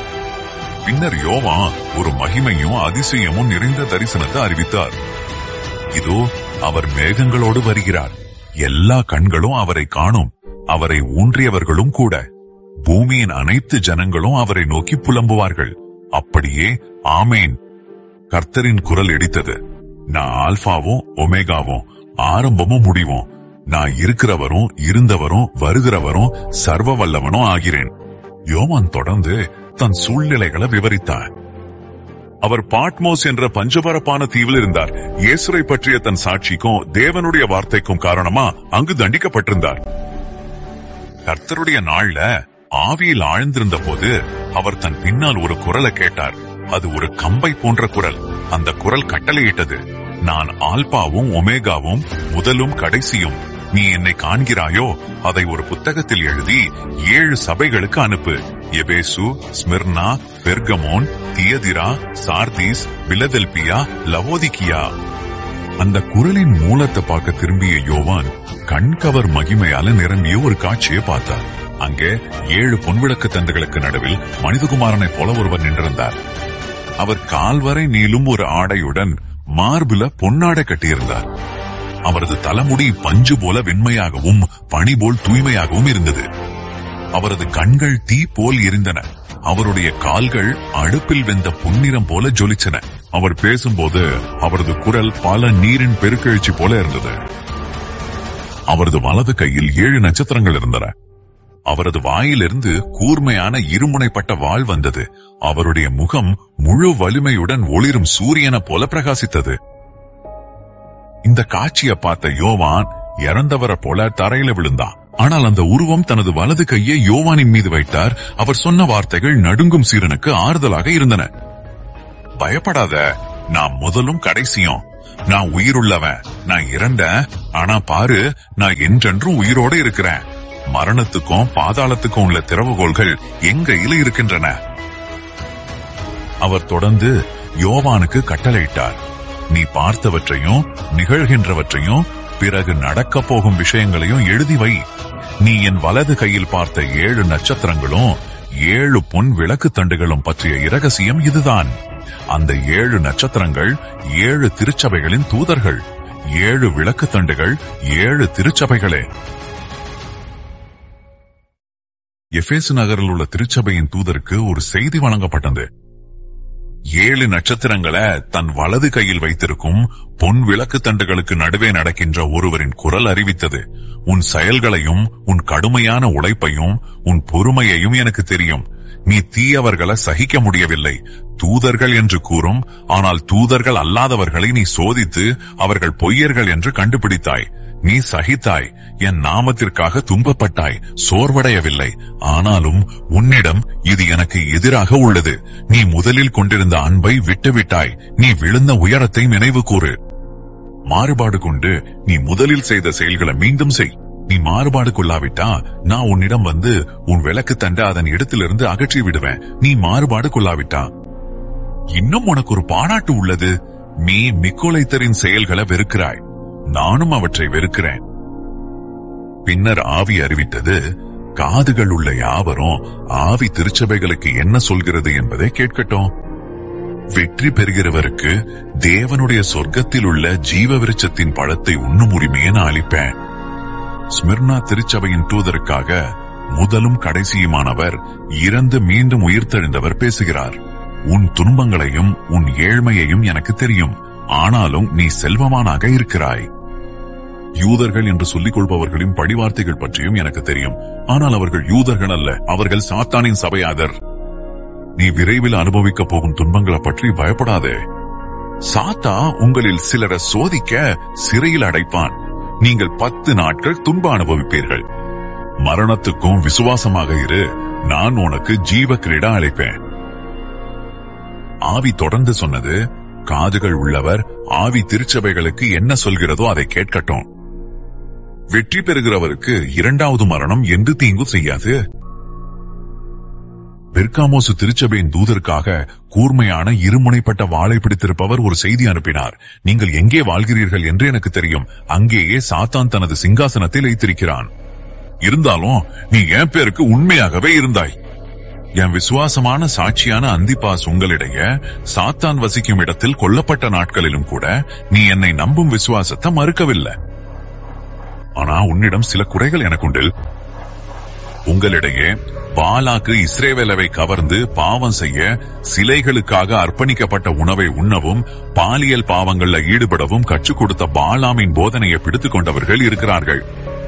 பின்னர் யோவா ஒரு மகிமையும் அதிசயமும் நிறைந்த தரிசனத்தை அறிவித்தார் இதோ அவர் மேகங்களோடு வருகிறார் எல்லா கண்களும் அவரை காணும் அவரை ஊன்றியவர்களும் கூட பூமியின் அனைத்து ஜனங்களும் அவரை நோக்கி புலம்புவார்கள் அப்படியே ஆமேன் கர்த்தரின் குரல் இடித்தது நான் ஆல்பாவும் ஒமேகாவும் ஆரம்பமும் முடிவும் நான் இருக்கிறவரும் இருந்தவரும் வருகிறவரும் சர்வ வல்லவனும் ஆகிறேன் யோவான் தொடர்ந்து தன் சூழ்நிலைகளை விவரித்தார் அவர் பாட்மோஸ் என்ற பஞ்சபரப்பான தீவில் இருந்தார் இயேசுரை பற்றிய தன் சாட்சிக்கும் தேவனுடைய வார்த்தைக்கும் காரணமா அங்கு தண்டிக்கப்பட்டிருந்தார் கர்த்தருடைய நாள்ல ஆவியில் ஆழ்ந்திருந்த போது அவர் தன் பின்னால் ஒரு குரலை கேட்டார் அது ஒரு கம்பை போன்ற குரல் அந்த குரல் கட்டளையிட்டது நான் ஆல்பாவும் ஒமேகாவும் முதலும் கடைசியும் நீ என்னை காண்கிறாயோ அதை ஒரு புத்தகத்தில் எழுதி ஏழு சபைகளுக்கு அனுப்பு எபேசு Smyrna Pergamon Thyatira Sardis Philadelphia Laodicea அந்த குரலின் மூலத்தை பார்க்க திரும்பிய யோவான் கண்கவர் மகிமையால நிரம்பிய ஒரு காட்சியை பார்த்தார் அங்கே ஏழு பொன்விளக்கு தண்டுகளுக்கு நடுவில் மனிதகுமாரனைப் போல ஒருவர் நின்றிருந்தார் அவர் கால்வரை நீளும் ஒரு ஆடையுடன் மார்புல பொன்னாடை கட்டியிருந்தார் அவரது தலைமுடி பஞ்சு போல வெண்மையாகவும் பனி போல் தூய்மையாகவும் இருந்தது அவரது கண்கள் தீ போல் எரிந்தன அவருடைய கால்கள் அடுப்பில் வெந்த பொன்னிறம் போல ஜொலிச்சன அவர் பேசும்போது அவரது குரல் பல நீரின் பெருக்கெழுச்சி போல இருந்தது அவரது வலது கையில் ஏழு நட்சத்திரங்கள் இருந்தன அவரது வாயிலிருந்து கூர்மையான இருமுனைப்பட்ட வாள் வந்தது அவருடைய முகம் முழு வலிமையுடன் ஒளிரும் சூரியனை போல பிரகாசித்தது இந்த காட்சியை பார்த்த யோவான் இறந்தவரை போல தரையில விழுந்தான் ஆனால் அந்த உருவம் தனது வலது கையை யோவானின் மீது வைத்தார் அவர் சொன்ன வார்த்தைகள் நடுங்கும் சீரனுக்கு ஆறுதலாக இருந்தன பயப்படாத நான் முதலும் கடைசியும் நான் உயிருள்ளவன் நான் இறந்தேன் ஆனா பாரு நான் என்றென்றும் உயிரோட இருக்கிறேன் மரணத்துக்கும் பாதாளத்துக்கும் உள்ள திறவுகோள்கள் என் கையில இருக்கின்றன அவர் தொடர்ந்து யோவானுக்கு கட்டளையிட்டார் நீ பார்த்தவற்றையும் நிகழ்கின்றவற்றையும் பிறகு நடக்கப் போகும் விஷயங்களையும் எழுதி வை நீ என் வலது கையில் பார்த்த ஏழு நட்சத்திரங்களும் ஏழு பொன் விளக்கு தண்டுகளும் பற்றிய இரகசியம் இதுதான் அந்த ஏழு நட்சத்திரங்கள் ஏழு திருச்சபைகளின் தூதர்கள் ஏழு விளக்கு தண்டுகள் ஏழு திருச்சபைகளே எஃபேசு நகரில் உள்ள திருச்சபையின் தூதருக்கு ஒரு செய்தி வழங்கப்பட்டது ஏழு நட்சத்திரங்களை தன் வலது கையில் வைத்திருக்கும் பொன் விளக்கு தண்டுகளுக்கு நடுவே நடக்கின்ற ஒருவரின் குரல் அறிவித்தது உன் செயல்களையும் உன் கடுமையான உழைப்பையும் உன் பொறுமையையும் எனக்கு தெரியும் நீ தீயவர்களை சகிக்க முடியவில்லை தூதர்கள் என்று கூறும் ஆனால் தூதர்கள் அல்லாதவர்களை நீ சோதித்து அவர்கள் பொய்யர்கள் என்று கண்டுபிடித்தாய் நீ சகித்தாய் என் நாமத்திற்காக துன்பப்பட்டாய் சோர்வடையவில்லை ஆனாலும் உன்னிடம் இது எனக்கு எதிராக உள்ளது நீ முதலில் கொண்டிருந்த அன்பை விட்டுவிட்டாய் நீ விழுந்த உயரத்தை நினைவு கூறு மாறுபாடு கொண்டு நீ முதலில் செய்த செயல்களை மீண்டும் செய் நீ மாறுபாடு கொள்ளாவிட்டா நான் உன்னிடம் வந்து உன் விளக்கு தண்ட அதன் இடத்திலிருந்து அகற்றி விடுவேன் நீ மாறுபாடு கொள்ளாவிட்டா இன்னும் உனக்கு ஒரு பாராட்டு உள்ளது நீ மிக்கோலைத்தரின் செயல்களை வெறுக்கிறாய் நானும் அவற்றை வெறுக்கிறேன் பின்னர் ஆவி அறிவித்தது காதுகள் உள்ள யாவரும் ஆவி திருச்சபைகளுக்கு என்ன சொல்கிறது என்பதை கேட்கட்டும் வெற்றி பெறுகிறவருக்கு தேவனுடைய சொர்க்கத்தில் உள்ள ஜீவ விருட்சத்தின் பழத்தை உண்ணும் உரிமையை நான் அளிப்பேன் ஸ்மிர்னா திருச்சபையின் தூதருக்காக முதலும் கடைசியுமானவர் இறந்து மீண்டும் உயிர்த்தெழுந்தவர் பேசுகிறார் உன் துன்பங்களையும் உன் ஏழ்மையையும் எனக்கு தெரியும் ஆனாலும் நீ செல்வமானாக இருக்கிறாய் யூதர்கள் என்று சொல்லிக் கொள்பவர்களின் படிவார்த்தைகள் பற்றியும் எனக்கு தெரியும் ஆனால் அவர்கள் யூதர்கள் அல்ல அவர்கள் சாத்தானின் சபையாதர் நீ விரைவில் அனுபவிக்கப் போகும் துன்பங்களை பற்றி பயப்படாதே சாத்தா உங்களில் சிலரை சோதிக்க சிறையில் அடைப்பான் நீங்கள் பத்து நாட்கள் துன்ப அனுபவிப்பீர்கள் மரணத்துக்கும் விசுவாசமாக இரு நான் உனக்கு ஜீவ கிரீடா அளிப்பேன் ஆவி தொடர்ந்து சொன்னது காதுகள் உள்ளவர் ஆவி திருச்சபைகளுக்கு என்ன சொல்கிறதோ அதை கேட்கட்டும் வெற்றி பெறுகிறவருக்கு இரண்டாவது மரணம் என்று தீங்கு செய்யாது பெர்காமோசு திருச்சபையின் தூதருக்காக கூர்மையான இருமுனைப்பட்ட வாளை பிடித்திருப்பவர் ஒரு செய்தி அனுப்பினார் நீங்கள் எங்கே வாழ்கிறீர்கள் என்று எனக்கு தெரியும் அங்கேயே சாத்தான் தனது சிங்காசனத்தில் வைத்திருக்கிறான் இருந்தாலும் நீ என் பேருக்கு உண்மையாகவே இருந்தாய் என் விசுவாசமான சாட்சியான அந்திபாஸ் உங்களிடையே சாத்தான் வசிக்கும் இடத்தில் கொல்லப்பட்ட நாட்களிலும் கூட நீ என்னை நம்பும் விசுவாசத்தை மறுக்கவில்லை ஆனா உன்னிடம் சில குறைகள் எனக்குண்டு உங்களிடையே பாலாக்கு இஸ்ரேவேலவை கவர்ந்து பாவம் செய்ய சிலைகளுக்காக அர்ப்பணிக்கப்பட்ட உணவை உண்ணவும் பாலியல் பாவங்கள்ல ஈடுபடவும் கற்றுக் கொடுத்த பாலாமின் போதனையை பிடித்துக் கொண்டவர்கள் இருக்கிறார்கள்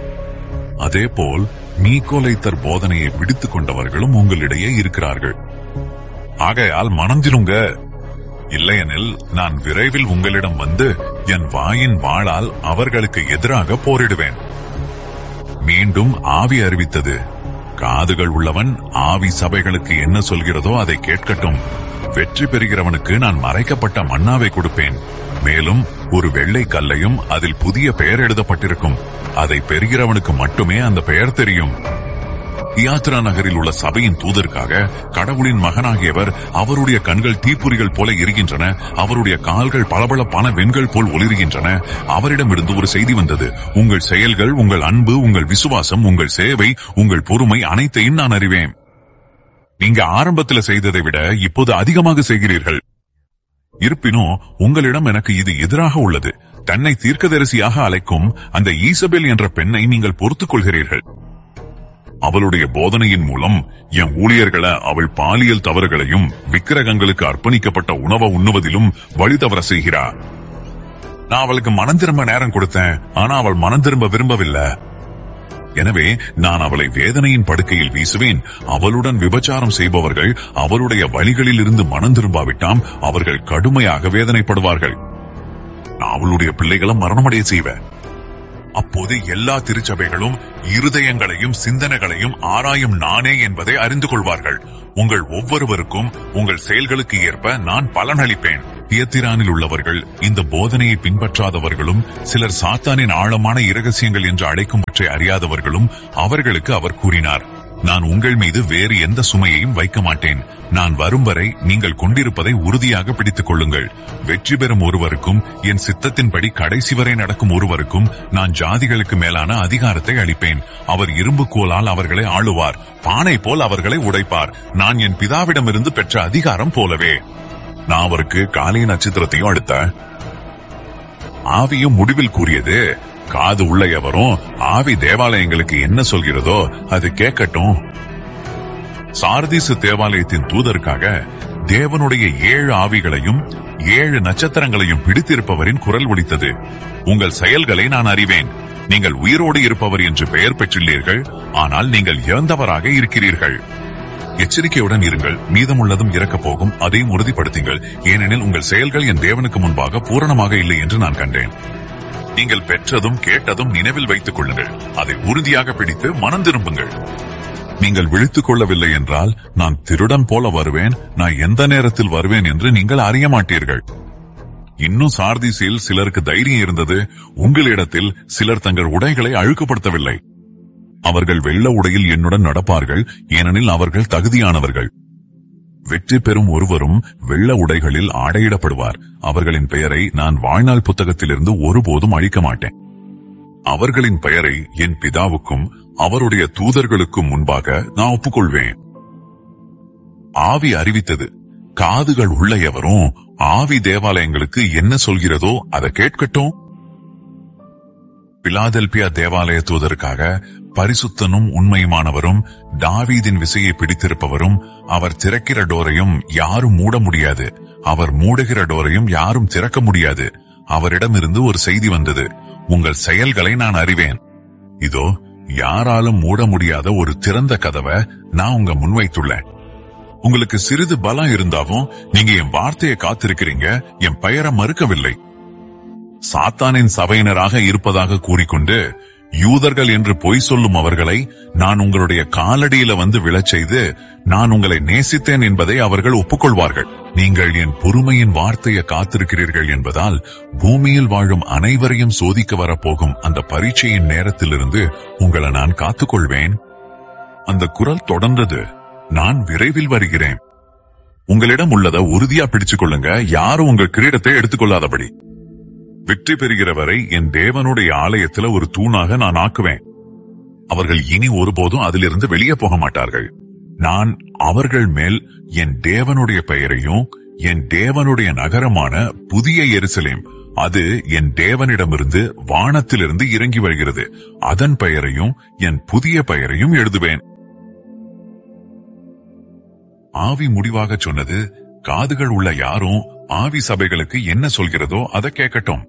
அதேபோல் மீகோலைத்தர் போதனையை பிடித்துக் கொண்டவர்களும் உங்களிடையே இருக்கிறார்கள் ஆகையால் மனந்திருங்க இல்லையெனில் நான் விரைவில் உங்களிடம் வந்து என் வாயின் வாளால் அவர்களுக்கு எதிராக போரிடுவேன் மீண்டும் ஆவி அறிவித்தது காதுகள் உள்ளவன் ஆவி சபைகளுக்கு என்ன சொல்கிறதோ அதை கேட்கட்டும் வெற்றி பெறுகிறவனுக்கு நான் மறைக்கப்பட்ட மன்னாவை கொடுப்பேன் மேலும் ஒரு வெள்ளை கல்லையும் அதில் புதிய பெயர் எழுதப்பட்டிருக்கும் அதை பெறுகிறவனுக்கு மட்டுமே அந்த பெயர் தெரியும் தியாத்ரா நகரில் உள்ள சபையின் தூதருக்காக கடவுளின் மகனாகியவர் அவருடைய கண்கள் தீப்புரிகள் போல எரிகின்றன அவருடைய கால்கள் பளபளப்பான வெண்கள் போல் ஒளிர்கின்றன அவரிடமிருந்து ஒரு செய்தி வந்தது உங்கள் செயல்கள் உங்கள் அன்பு உங்கள் விசுவாசம் உங்கள் சேவை உங்கள் பொறுமை அனைத்தையும் நான் அறிவேன் நீங்க ஆரம்பத்தில் செய்ததை விட இப்போது அதிகமாக செய்கிறீர்கள் இருப்பினும் உங்களிடம் எனக்கு இது எதிராக உள்ளது தன்னை தீர்க்கதரிசியாக அழைக்கும் அந்த ஈசபெல் என்ற பெண்ணை நீங்கள் பொறுத்துக் கொள்கிறீர்கள் அவளுடைய போதனையின் மூலம் என் ஊழியர்களை அவள் பாலியல் தவறுகளையும் விக்கிரகங்களுக்கு அர்ப்பணிக்கப்பட்ட உணவை உண்ணுவதிலும் வழி தவற செய்கிறார் நான் அவளுக்கு மனம் திரும்ப நேரம் கொடுத்தேன் ஆனா அவள் மனம் திரும்ப விரும்பவில்லை எனவே நான் அவளை வேதனையின் படுக்கையில் வீசுவேன் அவளுடன் விபச்சாரம் செய்பவர்கள் அவளுடைய வழிகளில் இருந்து மனம் திரும்பாவிட்டாம் அவர்கள் கடுமையாக வேதனைப்படுவார்கள் நான் அவளுடைய பிள்ளைகளை மரணமடைய செய்வேன் அப்போது எல்லா திருச்சபைகளும் இருதயங்களையும் சிந்தனைகளையும் ஆராயும் நானே என்பதை அறிந்து கொள்வார்கள் உங்கள் ஒவ்வொருவருக்கும் உங்கள் செயல்களுக்கு ஏற்ப நான் பலனளிப்பேன் தியத்திரானில் உள்ளவர்கள் இந்த போதனையை பின்பற்றாதவர்களும் சிலர் சாத்தானின் ஆழமான இரகசியங்கள் என்று அழைக்கும்பற்றை அறியாதவர்களும் அவர்களுக்கு அவர் கூறினார் நான் உங்கள் மீது வேறு எந்த சுமையையும் வைக்க மாட்டேன் நான் வரும் வரை நீங்கள் கொண்டிருப்பதை உறுதியாக பிடித்துக் கொள்ளுங்கள் வெற்றி பெறும் ஒருவருக்கும் என் சித்தத்தின்படி கடைசி வரை நடக்கும் ஒருவருக்கும் நான் ஜாதிகளுக்கு மேலான அதிகாரத்தை அளிப்பேன் அவர் இரும்பு கோலால் அவர்களை ஆளுவார் பானை போல் அவர்களை உடைப்பார் நான் என் பிதாவிடமிருந்து பெற்ற அதிகாரம் போலவே நான் அவருக்கு காலை நட்சத்திரத்தையும் அடுத்த ஆவியும் முடிவில் கூறியது காது உள்ள எவரும் ஆவி தேவாலயங்களுக்கு என்ன சொல்கிறதோ அது கேட்கட்டும் சாரதீசு தேவாலயத்தின் தூதருக்காக தேவனுடைய ஏழு ஆவிகளையும் ஏழு நட்சத்திரங்களையும் பிடித்திருப்பவரின் குரல் ஒலித்தது உங்கள் செயல்களை நான் அறிவேன் நீங்கள் உயிரோடு இருப்பவர் என்று பெயர் பெற்றுள்ளீர்கள் ஆனால் நீங்கள் இறந்தவராக இருக்கிறீர்கள் எச்சரிக்கையுடன் இருங்கள் மீதமுள்ளதும் இறக்கப் போகும் அதையும் உறுதிப்படுத்துங்கள் ஏனெனில் உங்கள் செயல்கள் என் தேவனுக்கு முன்பாக பூரணமாக இல்லை என்று நான் கண்டேன் நீங்கள் பெற்றதும் கேட்டதும் நினைவில் வைத்துக் கொள்ளுங்கள் அதை உறுதியாக பிடித்து மனம் திரும்புங்கள் நீங்கள் விழித்துக் கொள்ளவில்லை என்றால் நான் திருடன் போல வருவேன் நான் எந்த நேரத்தில் வருவேன் என்று நீங்கள் அறிய மாட்டீர்கள் இன்னும் சார்தீசில் சிலருக்கு தைரியம் இருந்தது உங்களிடத்தில் சிலர் தங்கள் உடைகளை அழுக்குப்படுத்தவில்லை அவர்கள் வெள்ள உடையில் என்னுடன் நடப்பார்கள் ஏனெனில் அவர்கள் தகுதியானவர்கள் வெற்றி பெறும் ஒருவரும் வெள்ள உடைகளில் ஆடையிடப்படுவார் அவர்களின் பெயரை நான் வாழ்நாள் புத்தகத்திலிருந்து ஒருபோதும் அழிக்க மாட்டேன் அவர்களின் பெயரை என் பிதாவுக்கும் அவருடைய தூதர்களுக்கும் முன்பாக நான் ஒப்புக்கொள்வேன் ஆவி அறிவித்தது காதுகள் உள்ள எவரும் ஆவி தேவாலயங்களுக்கு என்ன சொல்கிறதோ அதை கேட்கட்டும் பிலாதெல்பியா தேவாலய தூதருக்காக பரிசுத்தனும் உண்மையுமானவரும் தாவீதின் விசையை பிடித்திருப்பவரும் அவர் திறக்கிற டோரையும் யாரும் மூட முடியாது அவர் மூடுகிற டோரையும் யாரும் திறக்க முடியாது அவரிடமிருந்து ஒரு செய்தி வந்தது உங்கள் செயல்களை நான் அறிவேன் இதோ யாராலும் மூட முடியாத ஒரு திறந்த கதவை நான் உங்க முன்வைத்துள்ளேன் உங்களுக்கு சிறிது பலம் இருந்தாலும் நீங்க என் வார்த்தையை காத்திருக்கிறீங்க என் பெயரை மறுக்கவில்லை சாத்தானின் சபையினராக இருப்பதாக கூறிக்கொண்டு யூதர்கள் என்று பொய் சொல்லும் அவர்களை நான் உங்களுடைய காலடியில வந்து விழச் செய்து நான் உங்களை நேசித்தேன் என்பதை அவர்கள் ஒப்புக்கொள்வார்கள் நீங்கள் என் பொறுமையின் வார்த்தையை காத்திருக்கிறீர்கள் என்பதால் பூமியில் வாழும் அனைவரையும் சோதிக்க வரப்போகும் அந்த பரீட்சையின் நேரத்திலிருந்து உங்களை நான் காத்துக்கொள்வேன் அந்த குரல் தொடர்ந்தது நான் விரைவில் வருகிறேன் உங்களிடம் உள்ளதை உறுதியா பிடிச்சுக் கொள்ளுங்க யாரும் உங்க கிரீடத்தை எடுத்துக்கொள்ளாதபடி வெற்றி பெறுகிறவரை என் தேவனுடைய ஆலயத்துல ஒரு தூணாக நான் ஆக்குவேன் அவர்கள் இனி ஒருபோதும் அதிலிருந்து வெளியே போக மாட்டார்கள் நான் அவர்கள் மேல் என் தேவனுடைய பெயரையும் என் தேவனுடைய நகரமான புதிய எருசலேம் அது என் தேவனிடமிருந்து வானத்திலிருந்து இறங்கி வருகிறது அதன் பெயரையும் என் புதிய பெயரையும் எழுதுவேன் ஆவி முடிவாக சொன்னது காதுகள் உள்ள யாரும் ஆவி சபைகளுக்கு என்ன சொல்கிறதோ அதை கேட்கட்டும்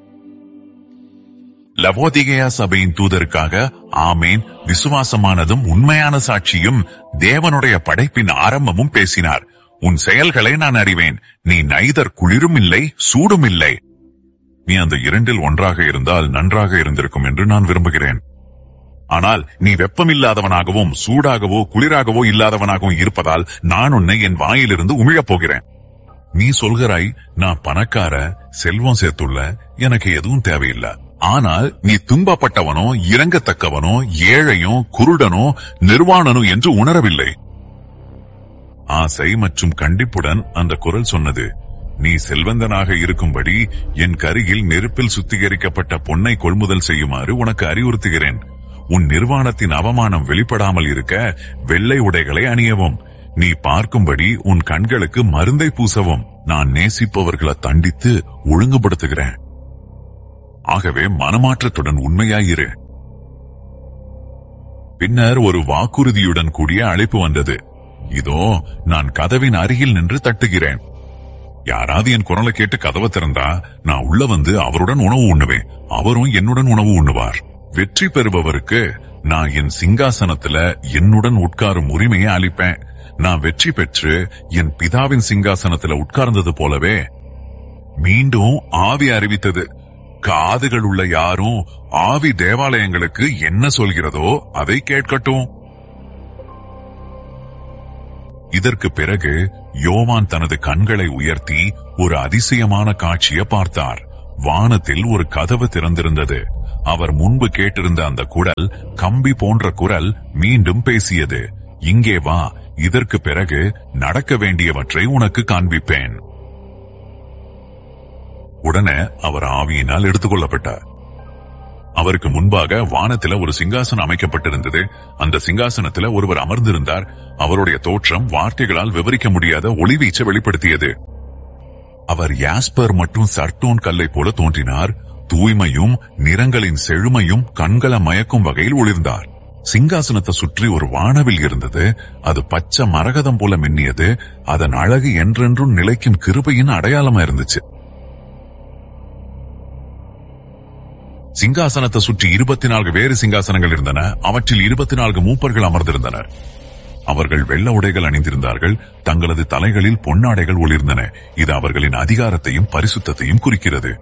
லவோதிகேயா சபையின் தூதருக்காக ஆமேன் விசுவாசமானதும் உண்மையான சாட்சியும் தேவனுடைய படைப்பின் ஆரம்பமும் பேசினார் உன் செயல்களை நான் அறிவேன் நீ நைதர் குளிரும் இல்லை சூடும் இல்லை நீ அந்த இரண்டில் ஒன்றாக இருந்தால் நன்றாக இருந்திருக்கும் என்று நான் விரும்புகிறேன் ஆனால் நீ வெப்பமில்லாதவனாகவும் சூடாகவோ குளிராகவோ இல்லாதவனாகவும் இருப்பதால் நான் உன்னை என் வாயிலிருந்து உமிழப் போகிறேன் நீ சொல்கிறாய் நான் பணக்கார செல்வம் சேர்த்துள்ள எனக்கு எதுவும் தேவையில்லை ஆனால் நீ துன்பப்பட்டவனோ இறங்கத்தக்கவனோ ஏழையோ குருடனோ நிர்வாணனோ என்று உணரவில்லை ஆசை மற்றும் கண்டிப்புடன் அந்த குரல் சொன்னது நீ செல்வந்தனாக இருக்கும்படி என் கருகில் நெருப்பில் சுத்திகரிக்கப்பட்ட பொன்னை கொள்முதல் செய்யுமாறு உனக்கு அறிவுறுத்துகிறேன் உன் நிர்வாணத்தின் அவமானம் வெளிப்படாமல் இருக்க வெள்ளை உடைகளை அணியவும் நீ பார்க்கும்படி உன் கண்களுக்கு மருந்தை பூசவும் நான் நேசிப்பவர்களை தண்டித்து ஒழுங்குபடுத்துகிறேன் ஆகவே மனமாற்றத்துடன் உண்மையாயிரு பின்னர் ஒரு வாக்குறுதியுடன் கூடிய அழைப்பு வந்தது இதோ நான் கதவின் அருகில் நின்று தட்டுகிறேன் யாராவது என் குரலை கேட்டு கதவை திறந்தா நான் உள்ள வந்து அவருடன் உணவு உண்ணுவேன் அவரும் என்னுடன் உணவு உண்ணுவார் வெற்றி பெறுபவருக்கு நான் என் சிங்காசனத்துல என்னுடன் உட்காரும் உரிமையை அளிப்பேன் நான் வெற்றி பெற்று என் பிதாவின் சிங்காசனத்துல உட்கார்ந்தது போலவே மீண்டும் ஆவி அறிவித்தது காதுகள் உள்ள யாரும் ஆவி தேவாலயங்களுக்கு என்ன சொல்கிறதோ அதை கேட்கட்டும் இதற்கு பிறகு யோவான் தனது கண்களை உயர்த்தி ஒரு அதிசயமான காட்சியை பார்த்தார் வானத்தில் ஒரு கதவு திறந்திருந்தது அவர் முன்பு கேட்டிருந்த அந்த குரல் கம்பி போன்ற குரல் மீண்டும் பேசியது இங்கே வா இதற்கு பிறகு நடக்க வேண்டியவற்றை உனக்கு காண்பிப்பேன் உடனே அவர் ஆவியினால் எடுத்துக்கொள்ளப்பட்டார் அவருக்கு முன்பாக வானத்தில ஒரு சிங்காசனம் அமைக்கப்பட்டிருந்தது அந்த சிங்காசனத்தில ஒருவர் அமர்ந்திருந்தார் அவருடைய தோற்றம் வார்த்தைகளால் விவரிக்க முடியாத ஒளிவீச்சை வெளிப்படுத்தியது அவர் யாஸ்பர் மற்றும் சர்டோன் கல்லை போல தோன்றினார் தூய்மையும் நிறங்களின் செழுமையும் கண்களை மயக்கும் வகையில் ஒளிர்ந்தார் சிங்காசனத்தை சுற்றி ஒரு வானவில் இருந்தது அது பச்சை மரகதம் போல மின்னியது அதன் அழகு என்றென்றும் நிலைக்கும் கிருபையின் அடையாளமா இருந்துச்சு சிங்காசனத்தை சுற்றி இருபத்தி நான்கு வேறு சிங்காசனங்கள் இருந்தன அவற்றில் இருபத்தி நான்கு மூப்பர்கள் அமர்ந்திருந்தனர் அவர்கள் வெள்ள உடைகள் அணிந்திருந்தார்கள் தங்களது தலைகளில் பொன்னாடைகள் ஒளிர்ந்தன இது அவர்களின் அதிகாரத்தையும் பரிசுத்தத்தையும் குறிக்கிறது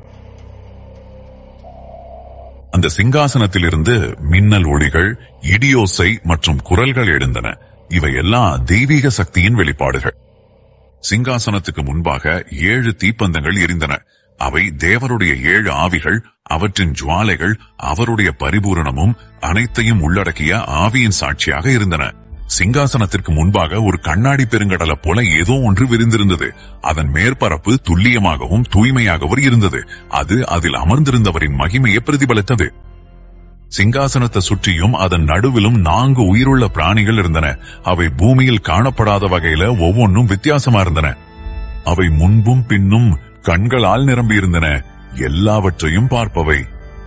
அந்த சிங்காசனத்திலிருந்து மின்னல் ஒளிகள் இடியோசை மற்றும் குரல்கள் எழுந்தன இவையெல்லாம் தெய்வீக சக்தியின் வெளிப்பாடுகள் சிங்காசனத்துக்கு முன்பாக ஏழு தீப்பந்தங்கள் எரிந்தன அவை தேவருடைய ஏழு ஆவிகள் அவற்றின் ஜுவாலைகள் அவருடைய பரிபூரணமும் அனைத்தையும் உள்ளடக்கிய ஆவியின் சாட்சியாக இருந்தன சிங்காசனத்திற்கு முன்பாக ஒரு கண்ணாடி பெருங்கடலை போல ஏதோ ஒன்று விரிந்திருந்தது அதன் மேற்பரப்பு துல்லியமாகவும் தூய்மையாகவும் இருந்தது அது அதில் அமர்ந்திருந்தவரின் மகிமையை பிரதிபலித்தது சிங்காசனத்தை சுற்றியும் அதன் நடுவிலும் நான்கு உயிருள்ள பிராணிகள் இருந்தன அவை பூமியில் காணப்படாத வகையில ஒவ்வொன்றும் வித்தியாசமா இருந்தன அவை முன்பும் பின்னும் கண்களால் நிரம்பியிருந்தன எல்லாவற்றையும் பார்ப்பவை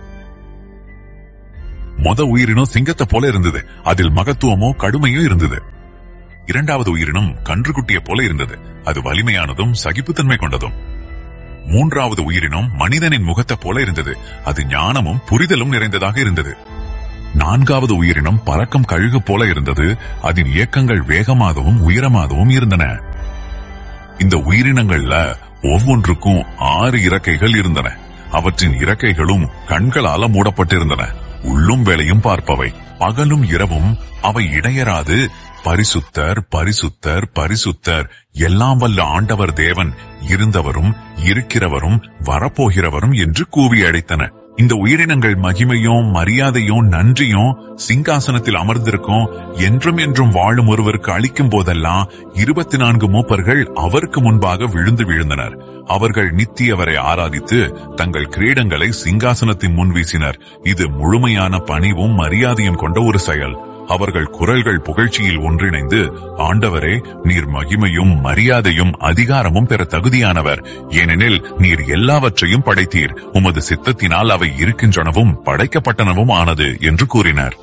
மொத உயிரினம் சிங்கத்தை போல இருந்தது அதில் மகத்துவமோ கடுமையோ இருந்தது இரண்டாவது உயிரினம் கன்றுக்குட்டியை போல இருந்தது அது வலிமையானதும் சகிப்புத்தன்மை கொண்டதும் மூன்றாவது உயிரினம் மனிதனின் முகத்தை போல இருந்தது அது ஞானமும் புரிதலும் நிறைந்ததாக இருந்தது நான்காவது உயிரினம் பறக்கும் கழுகு போல இருந்தது அதன் இயக்கங்கள் வேகமாகவும் உயரமாகவும் இருந்தன இந்த உயிரினங்கள்ல ஒவ்வொன்றுக்கும் ஆறு இறக்கைகள் இருந்தன அவற்றின் இறக்கைகளும் கண்களால மூடப்பட்டிருந்தன உள்ளும் வேலையும் பார்ப்பவை பகலும் இரவும் அவை இடையராது பரிசுத்தர் பரிசுத்தர் பரிசுத்தர் எல்லாம் வல்ல ஆண்டவர் தேவன் இருந்தவரும் இருக்கிறவரும் வரப்போகிறவரும் என்று கூவி அழைத்தன இந்த உயிரினங்கள் மகிமையும் மரியாதையும் நன்றியும் சிங்காசனத்தில் அமர்ந்திருக்கும் என்றும் என்றும் வாழும் ஒருவருக்கு அளிக்கும் போதெல்லாம் இருபத்தி நான்கு மூப்பர்கள் அவருக்கு முன்பாக விழுந்து விழுந்தனர் அவர்கள் நித்தியவரை ஆராதித்து தங்கள் கிரீடங்களை சிங்காசனத்தின் முன் வீசினர் இது முழுமையான பணிவும் மரியாதையும் கொண்ட ஒரு செயல் அவர்கள் குரல்கள் புகழ்ச்சியில் ஒன்றிணைந்து ஆண்டவரே நீர் மகிமையும் மரியாதையும் அதிகாரமும் பெற தகுதியானவர் ஏனெனில் நீர் எல்லாவற்றையும் படைத்தீர் உமது சித்தத்தினால் அவை இருக்கின்றனவும் படைக்கப்பட்டனவும் ஆனது என்று கூறினர்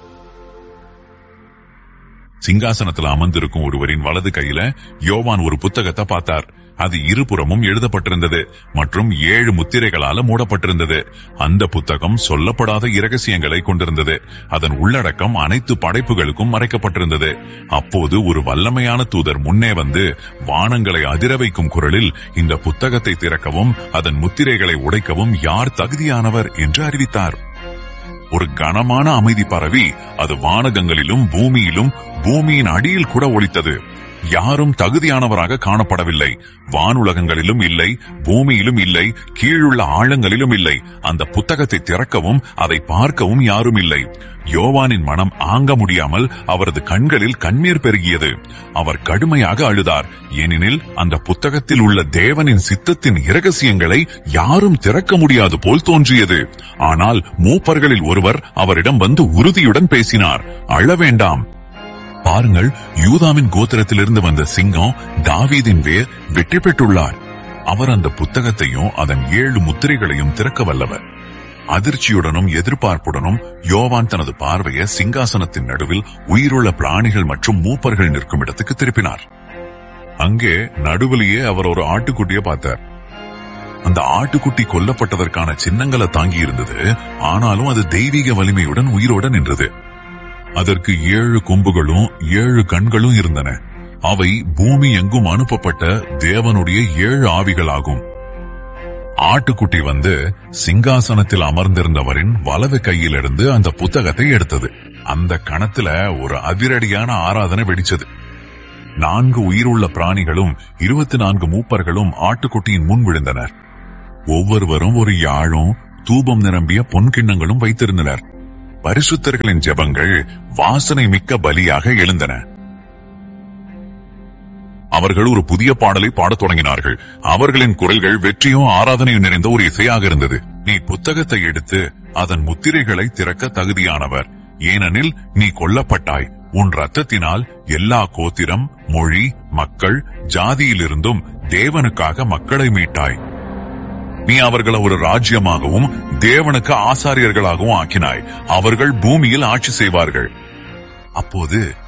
சிங்காசனத்தில் அமர்ந்திருக்கும் ஒருவரின் வலது கையில யோவான் ஒரு புத்தகத்தை பார்த்தார் அது இருபுறமும் எழுதப்பட்டிருந்தது மற்றும் ஏழு முத்திரைகளால மூடப்பட்டிருந்தது அந்த புத்தகம் சொல்லப்படாத இரகசியங்களை கொண்டிருந்தது அதன் உள்ளடக்கம் அனைத்து படைப்புகளுக்கும் மறைக்கப்பட்டிருந்தது அப்போது ஒரு வல்லமையான தூதர் முன்னே வந்து வானங்களை அதிர வைக்கும் குரலில் இந்த புத்தகத்தை திறக்கவும் அதன் முத்திரைகளை உடைக்கவும் யார் தகுதியானவர் என்று அறிவித்தார் ஒரு கனமான அமைதி பரவி அது வானகங்களிலும் பூமியிலும் பூமியின் அடியில் கூட ஒலித்தது யாரும் தகுதியானவராக காணப்படவில்லை வானுலகங்களிலும் இல்லை பூமியிலும் இல்லை கீழுள்ள ஆழங்களிலும் இல்லை அந்த புத்தகத்தை திறக்கவும் அதை பார்க்கவும் யாரும் இல்லை யோவானின் மனம் ஆங்க முடியாமல் அவரது கண்களில் கண்ணீர் பெருகியது அவர் கடுமையாக அழுதார் ஏனெனில் அந்த புத்தகத்தில் உள்ள தேவனின் சித்தத்தின் இரகசியங்களை யாரும் திறக்க முடியாது போல் தோன்றியது ஆனால் மூப்பர்களில் ஒருவர் அவரிடம் வந்து உறுதியுடன் பேசினார் அழ வேண்டாம் பாருங்கள் யூதாவின் கோத்திரத்திலிருந்து வந்த சிங்கம் தாவீதின் வேர் வெற்றி பெற்றுள்ளார் அவர் அந்த புத்தகத்தையும் அதன் ஏழு முத்திரைகளையும் திறக்க வல்லவர் அதிர்ச்சியுடனும் எதிர்பார்ப்புடனும் யோவான் தனது பார்வையை சிங்காசனத்தின் நடுவில் உயிருள்ள பிராணிகள் மற்றும் மூப்பர்கள் நிற்கும் இடத்துக்கு திருப்பினார் அங்கே நடுவிலேயே அவர் ஒரு ஆட்டுக்குட்டியை பார்த்தார் அந்த ஆட்டுக்குட்டி கொல்லப்பட்டதற்கான சின்னங்களை தாங்கி இருந்தது ஆனாலும் அது தெய்வீக வலிமையுடன் உயிரோட நின்றது அதற்கு ஏழு கொம்புகளும் ஏழு கண்களும் இருந்தன அவை பூமி எங்கும் அனுப்பப்பட்ட தேவனுடைய ஏழு ஆவிகளாகும் ஆட்டுக்குட்டி வந்து சிங்காசனத்தில் அமர்ந்திருந்தவரின் வலது கையிலிருந்து அந்த புத்தகத்தை எடுத்தது அந்த கணத்துல ஒரு அதிரடியான ஆராதனை வெடிச்சது நான்கு உயிருள்ள பிராணிகளும் இருபத்தி நான்கு மூப்பர்களும் ஆட்டுக்குட்டியின் முன் விழுந்தனர் ஒவ்வொருவரும் ஒரு யாழும் தூபம் நிரம்பிய பொன்கிண்ணங்களும் வைத்திருந்தனர் பரிசுத்தர்களின் ஜெபங்கள் வாசனை மிக்க பலியாக எழுந்தன அவர்கள் ஒரு புதிய பாடலை பாடத் தொடங்கினார்கள் அவர்களின் குரல்கள் வெற்றியும் ஆராதனையும் நிறைந்த ஒரு இசையாக இருந்தது நீ புத்தகத்தை எடுத்து அதன் முத்திரைகளை திறக்க தகுதியானவர் ஏனெனில் நீ கொல்லப்பட்டாய் உன் ரத்தத்தினால் எல்லா கோத்திரம் மொழி மக்கள் ஜாதியிலிருந்தும் தேவனுக்காக மக்களை மீட்டாய் நீ அவர்களை ஒரு ராஜ்யமாகவும் தேவனுக்கு ஆசாரியர்களாகவும் ஆக்கினாய் அவர்கள் பூமியில் ஆட்சி செய்வார்கள் அப்போது